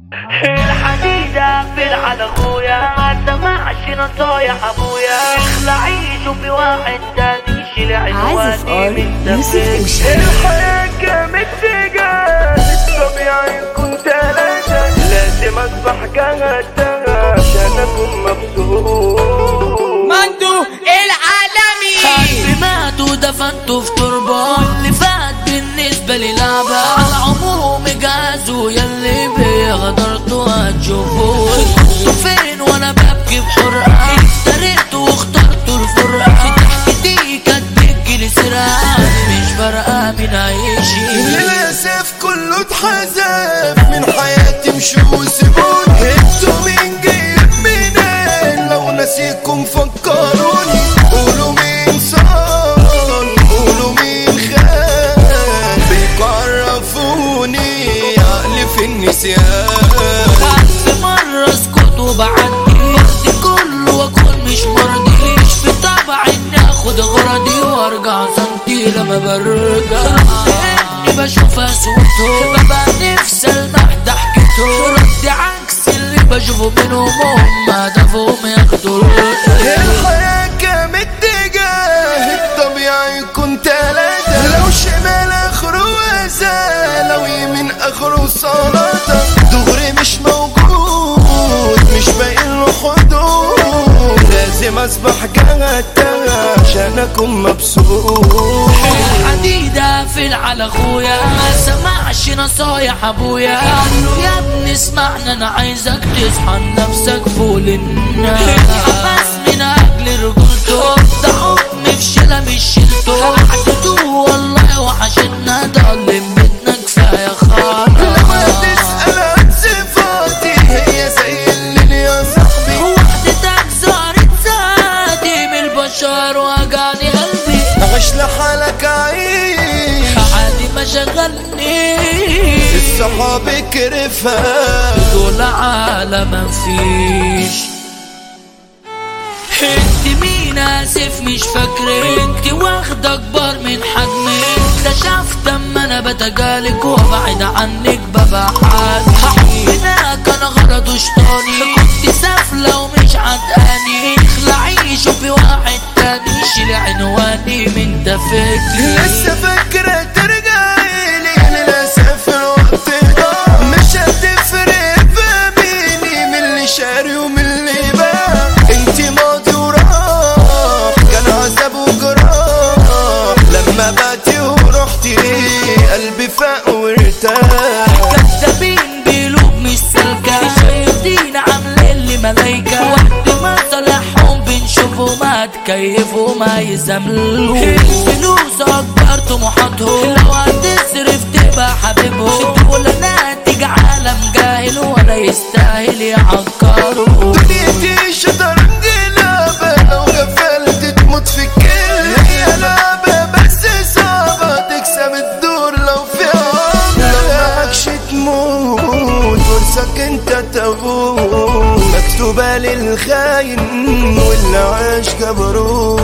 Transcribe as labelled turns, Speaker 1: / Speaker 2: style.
Speaker 1: الحديدة في على اخويا ما سمعش نصايح ابويا اخلعي شوفي واحد تاني شيل
Speaker 2: عازف
Speaker 1: عنواني
Speaker 2: ار
Speaker 1: من
Speaker 2: يوسف
Speaker 1: دمك
Speaker 2: الشهيد
Speaker 1: الحياة كانت سجال الطبيعي كنت ثلاثة لازم اصبح جهتها عشان اكون مبسوط
Speaker 3: مندو العالمي
Speaker 4: حد مات ودفنته في تربة واللي فات بالنسبة لي لعبة على العموم جهزوا يلي بيغدرتوا هتشوفوه كنتوا فين وانا ببكي بحرقة افترقت واخترت الفرقة ضحكتي كانت بتجيلي سرقة مش فارقة مين هيشيل
Speaker 5: للأسف كله اتحذف من حياتي مشوا وسيبوني انتوا مين جايب منين لو نسيكم فكروني قولوا مين صان قولوا مين خان بيعرفوني عقلي في النسيان
Speaker 4: ألف مرة اسكت وبعدي وقتي كله واكون مش مرضي مش في طبعي اني اخد غرضي وارجع صمتي لما برجع اني بشوف صوته ببقى نفسي المح ضحكته ردي عكس اللي بشوفه منهم هم هدفهم ياخدوا
Speaker 5: الحياة كام اتجاه الطبيعي يكون تلاتة لو شمال اخره وزا لو يمين اخره سلطة دغري مش موجود مش باين له حدود لازم اصبح جهتها عشان اكون مبسوط
Speaker 4: الحديدة في على اخويا ما سمعش نصايح ابويا قال له يا ابني اسمعني انا عايزك تصحى لنفسك فوق الناس اتحبس من اجل رجولته ده حكم في شيلة مش شيلته حدته والله وحشتنا ضل بيتنا كفاية
Speaker 5: لما
Speaker 4: خالص
Speaker 5: تسأل عن صفاتي هي زي الليل يا صاحبي
Speaker 4: وحدتك زارت ذاتي من البشر وجعني قلبي
Speaker 5: عيش لحالك عيش
Speaker 4: عادي ما شغلني
Speaker 5: الصحاب كرفها
Speaker 4: دول عالم مفيش انت مين اسف مش فاكرة انت واخدة اكبر من حجمي اكتشفت اما انا بتجالك وابعد عنك ببقى حالي حبنا كان غرضه شطاني كنت سافلة ومش عدقاني اخلعي شوفي واحد تاني شيلي عنواني من ده فكري
Speaker 5: لسه فاكرة ترجعي لي للأسف الوقت ضاع مش هتفرق في بيني من اللي شاري ومن اللي باع انت ماضي وراح كان عذاب وجراح لما بعتي ورحتي قلبي فاق وارتاح
Speaker 4: كذابين بقلوب مش سالكة شايفين عاملين لي ملايكة وقت ما صالحهم بنشوفوا ما تكيفوا ما يزملوا الفلوس أكبر طموحاتهم لو هتصرف تبقى حبيبهم دول ناتج عالم جاهل ولا يستاهل يعكروا
Speaker 5: دنيتي شطرنج لعبة لو غفلت تموت في الكل هي لعبة بس صعبة تكسب الدور لو في عمر لو معكش تموت فرصك انت تموت مكتوبة للخاين واللي عاش جبروت